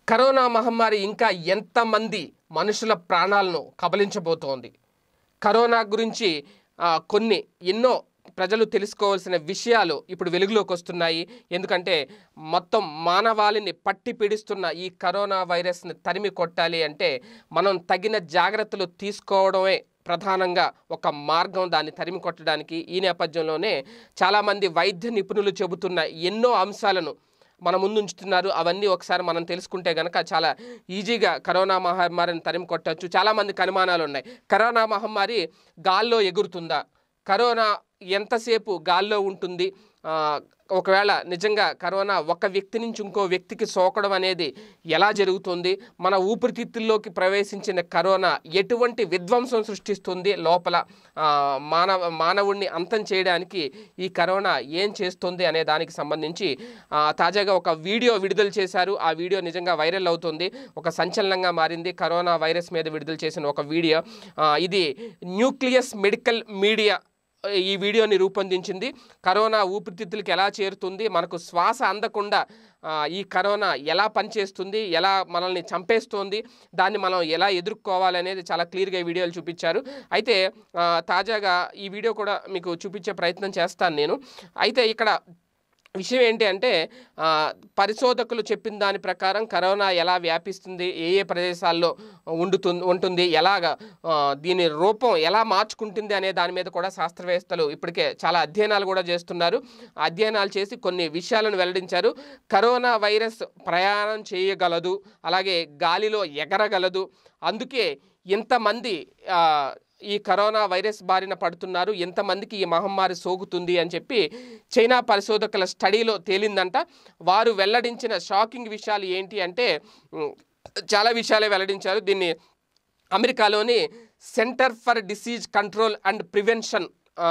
corona మహమ్మారి ఇంకా ఎంతమంది మనుషుల ప్రాణాలను కబలించబోతోంది కరోనా గురించి ఆ, కొన్ని ఎన్నో ప్రజలు తెలుసుకోవాల్సిన విషయాలు ఇప్పుడు వెలుగులోకి వస్తున్నాయి ఎందుకంటే మొత్తం మానవాళిని పట్టి పీడిస్తున్న ఈ కరోనా వైరస్ని తరిమి కొట్టాలి అంటే మనం తగిన జాగ్రత్తలు తీసుకోవడమే ప్రధానంగా ఒక మార్గం దాన్ని తరిమి కొట్టడానికి ఈ నేపథ్యంలోనే చాలామంది వైద్య నిపుణులు చెబుతున్న ఎన్నో అంశాలను మన ముందు ఉంచుతున్నారు అవన్నీ ఒకసారి మనం తెలుసుకుంటే గనక చాలా ఈజీగా కరోనా మహమ్మారిని తరిమి కొట్టచ్చు చాలామందికి అనుమానాలు ఉన్నాయి కరోనా మహమ్మారి గాల్లో ఎగురుతుందా కరోనా ఎంతసేపు గాల్లో ఉంటుంది ఆ, ఒకవేళ నిజంగా కరోనా ఒక వ్యక్తి నుంచి ఇంకో వ్యక్తికి సోకడం అనేది ఎలా జరుగుతుంది మన ఊపిరితిత్తుల్లోకి ప్రవేశించిన కరోనా ఎటువంటి విధ్వంసం సృష్టిస్తుంది లోపల ఆ, మానవ మానవుణ్ణి అంతం చేయడానికి ఈ కరోనా ఏం చేస్తుంది అనే దానికి సంబంధించి ఆ, తాజాగా ఒక వీడియో విడుదల చేశారు ఆ వీడియో నిజంగా వైరల్ అవుతుంది ఒక సంచలనంగా మారింది కరోనా వైరస్ మీద విడుదల చేసిన ఒక వీడియో ఆ, ఇది న్యూక్లియస్ మెడికల్ మీడియా ఈ వీడియోని రూపొందించింది కరోనా ఊపిరితిత్తులకి ఎలా చేరుతుంది మనకు శ్వాస అందకుండా ఆ, ఈ కరోనా ఎలా పనిచేస్తుంది ఎలా మనల్ని చంపేస్తోంది దాన్ని మనం ఎలా ఎదుర్కోవాలనేది చాలా క్లియర్గా ఈ వీడియోలు చూపించారు అయితే ఆ, తాజాగా ఈ వీడియో కూడా మీకు చూపించే ప్రయత్నం చేస్తాను నేను అయితే ఇక్కడ విషయం ఏంటి అంటే ఆ, పరిశోధకులు చెప్పిన దాని ప్రకారం కరోనా ఎలా వ్యాపిస్తుంది ఏ ఏ ప్రదేశాల్లో ఉండుతుంది ఉంటుంది ఎలాగ ఆ, దీని రూపం ఎలా మార్చుకుంటుంది అనే దాని మీద కూడా శాస్త్రవేత్తలు ఇప్పటికే చాలా అధ్యయనాలు కూడా చేస్తున్నారు అధ్యయనాలు చేసి కొన్ని విషయాలను వెల్లడించారు కరోనా వైరస్ ప్రయాణం చేయగలదు అలాగే గాలిలో ఎగరగలదు అందుకే ఇంతమంది ఆ, ఈ కరోనా వైరస్ బారిన పడుతున్నారు ఎంతమందికి ఈ మహమ్మారి సోకుతుంది అని చెప్పి చైనా పరిశోధకుల స్టడీలో తేలిందంట వారు వెల్లడించిన షాకింగ్ విషయాలు ఏంటి అంటే ఉమ్, చాలా విషయాలే వెల్లడించారు దీన్ని అమెరికాలోని Center for disease control and prevention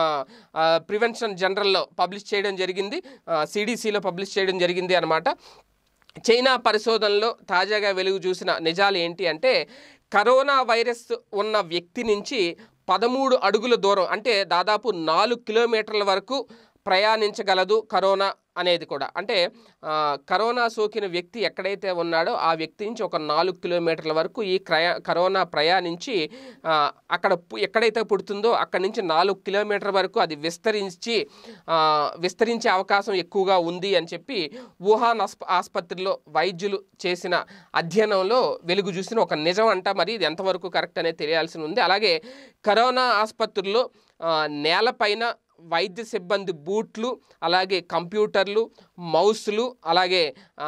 prevention జనరల్లో పబ్లిష్ చేయడం జరిగింది సిడిసిలో పబ్లిష్ చేయడం జరిగింది అనమాట చైనా పరిశోధనలో తాజాగా వెలుగు చూసిన నిజాలు ఏంటి అంటే కరోనా వైరస్ ఉన్న వ్యక్తి నుంచి పదమూడు అడుగుల దూరం అంటే దాదాపు నాలుగు కిలోమీటర్ల వరకు ప్రయాణించగలదు కరోనా అనేది కూడా అంటే ఆ, కరోనా సోకిన వ్యక్తి ఎక్కడైతే ఉన్నాడో ఆ వ్యక్తి నుంచి ఒక నాలుగు కిలోమీటర్ల వరకు ఈ క్రయా కరోనా ప్రయాణించి ఆ, అక్కడ పు- ఎక్కడైతే పుడుతుందో అక్కడి నుంచి నాలుగు కిలోమీటర్ల వరకు అది విస్తరించి ఆ, విస్తరించే అవకాశం ఎక్కువగా ఉంది అని చెప్పి వుహాన్ ఆస్ప ఆసుపత్రిలో వైద్యులు చేసిన అధ్యయనంలో వెలుగు చూసిన ఒక నిజం అంట మరి ఇది ఎంతవరకు కరెక్ట్ అనేది తెలియాల్సి ఉంది అలాగే కరోనా ఆసుపత్రుల్లో ఆ, నేలపైన వైద్య సిబ్బంది బూట్లు అలాగే కంప్యూటర్లు మౌస్లు అలాగే ఆ,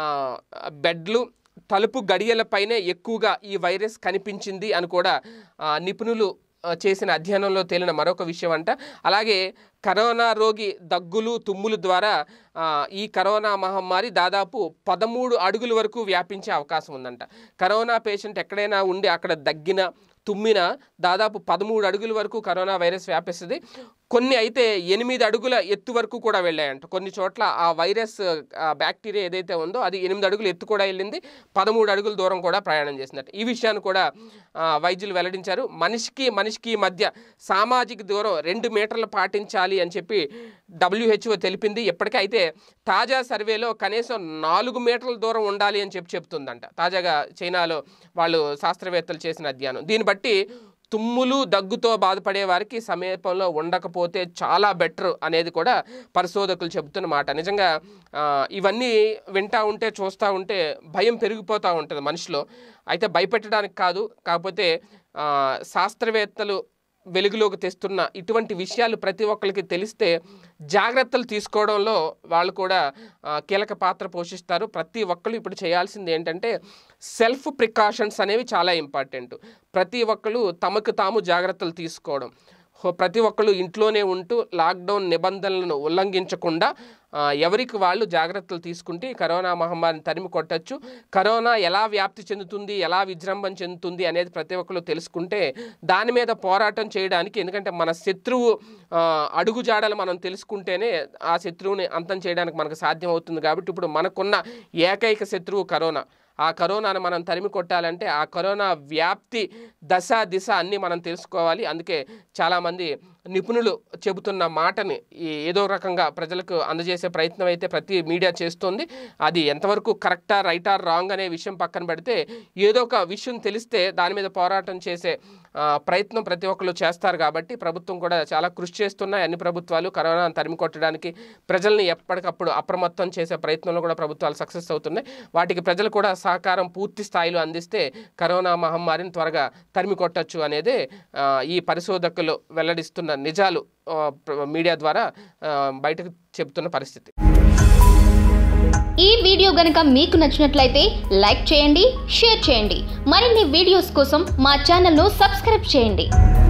బెడ్లు తలుపు గడియలపైనే ఎక్కువగా ఈ వైరస్ కనిపించింది అని కూడా ఆ, నిపుణులు ఆ, చేసిన అధ్యయనంలో తేలిన మరొక విషయం అంట అలాగే కరోనా రోగి దగ్గులు తుమ్ములు ద్వారా ఆ, ఈ కరోనా మహమ్మారి దాదాపు పదమూడు అడుగుల వరకు వ్యాపించే అవకాశం ఉందంట కరోనా పేషెంట్ ఎక్కడైనా ఉండి అక్కడ దగ్గిన తుమ్మిన దాదాపు పదమూడు అడుగుల వరకు కరోనా వైరస్ వ్యాపిస్తుంది కొన్ని అయితే ఎనిమిది అడుగుల ఎత్తు వరకు కూడా వెళ్ళాయంట కొన్ని చోట్ల ఆ వైరస్ ఆ బ్యాక్టీరియా ఏదైతే ఉందో అది ఎనిమిది అడుగులు ఎత్తు కూడా వెళ్ళింది పదమూడు అడుగుల దూరం కూడా ప్రయాణం చేసిందట ఈ విషయాన్ని కూడా ఆ, వైద్యులు వెల్లడించారు మనిషికి మనిషికి మధ్య సామాజిక దూరం రెండు మీటర్లు పాటించాలి అని చెప్పి డబ్ల్యూహెచ్ఓ తెలిపింది ఇప్పటికే అయితే తాజా సర్వేలో కనీసం నాలుగు మీటర్ల దూరం ఉండాలి అని చెప్పి చెప్తుందంట తాజాగా చైనాలో వాళ్ళు శాస్త్రవేత్తలు చేసిన అధ్యయనం దీన్ని బట్టి తుమ్ములు దగ్గుతో బాధపడే వారికి సమీపంలో ఉండకపోతే చాలా బెటర్ అనేది కూడా పరిశోధకులు చెబుతున్న మాట నిజంగా ఆ, ఇవన్నీ వింటా ఉంటే చూస్తూ ఉంటే భయం పెరిగిపోతూ ఉంటుంది మనిషిలో అయితే భయపెట్టడానికి కాదు కాకపోతే ఆ, శాస్త్రవేత్తలు వెలుగులోకి తెస్తున్న ఇటువంటి విషయాలు ప్రతి ఒక్కరికి తెలిస్తే జాగ్రత్తలు తీసుకోవడంలో వాళ్ళు కూడా ఆ, కీలక పాత్ర పోషిస్తారు ప్రతి ఒక్కరు ఇప్పుడు చేయాల్సింది ఏంటంటే సెల్ఫ్ ప్రికాషన్స్ అనేవి చాలా ఇంపార్టెంట్ ప్రతి ఒక్కరు తమకు తాము జాగ్రత్తలు తీసుకోవడం హో- ప్రతి ఒక్కరు ఇంట్లోనే ఉంటూ లాక్డౌన్ నిబంధనలను ఉల్లంఘించకుండా ఆ, ఎవరికి వాళ్ళు జాగ్రత్తలు తీసుకుంటే ఈ కరోనా మహమ్మారిని తరిమి కొట్టచ్చు కరోనా ఎలా వ్యాప్తి చెందుతుంది ఎలా విజృంభణ చెందుతుంది అనేది ప్రతి ఒక్కరు తెలుసుకుంటే దాని మీద పోరాటం చేయడానికి ఎందుకంటే మన శత్రువు ఆ, అడుగుజాడలు మనం తెలుసుకుంటేనే ఆ శత్రువుని అంతం చేయడానికి మనకు సాధ్యం అవుతుంది కాబట్టి ఇప్పుడు మనకున్న ఏకైక శత్రువు కరోనా ఆ కరోనాను మనం తరిమి కొట్టాలంటే ఆ కరోనా వ్యాప్తి దశ దిశ అన్నీ మనం తెలుసుకోవాలి అందుకే చాలామంది నిపుణులు చెబుతున్న మాటని ఈ ఏదో రకంగా ప్రజలకు అందజేసే ప్రయత్నం అయితే ప్రతి మీడియా చేస్తోంది అది ఎంతవరకు కరెక్టా రైటా రాంగ్ అనే విషయం పక్కన పెడితే ఏదో ఒక విషయం తెలిస్తే దాని మీద పోరాటం చేసే ఆ, ప్రయత్నం ప్రతి ఒక్కరు చేస్తారు కాబట్టి ప్రభుత్వం కూడా చాలా కృషి చేస్తున్నాయి అన్ని ప్రభుత్వాలు కరోనాను తరిమి కొట్టడానికి ప్రజల్ని ఎప్పటికప్పుడు అప్రమత్తం చేసే ప్రయత్నంలో కూడా ప్రభుత్వాలు సక్సెస్ అవుతున్నాయి వాటికి ప్రజలు కూడా సహకారం పూర్తి స్థాయిలో అందిస్తే కరోనా మహమ్మారిని త్వరగా తరిమి కొట్టచ్చు అనేది ఆ, ఈ పరిశోధకులు వెల్లడిస్తున్న నిజాలు ఆ, ప్ర- మీడియా ద్వారా ఆ, బయటకు చెబుతున్న పరిస్థితి ఈ వీడియో గనుక మీకు నచ్చినట్లయితే లైక్ చేయండి షేర్ చేయండి మరిన్ని వీడియోస్ కోసం మా ఛానల్ను సబ్స్క్రైబ్ చేయండి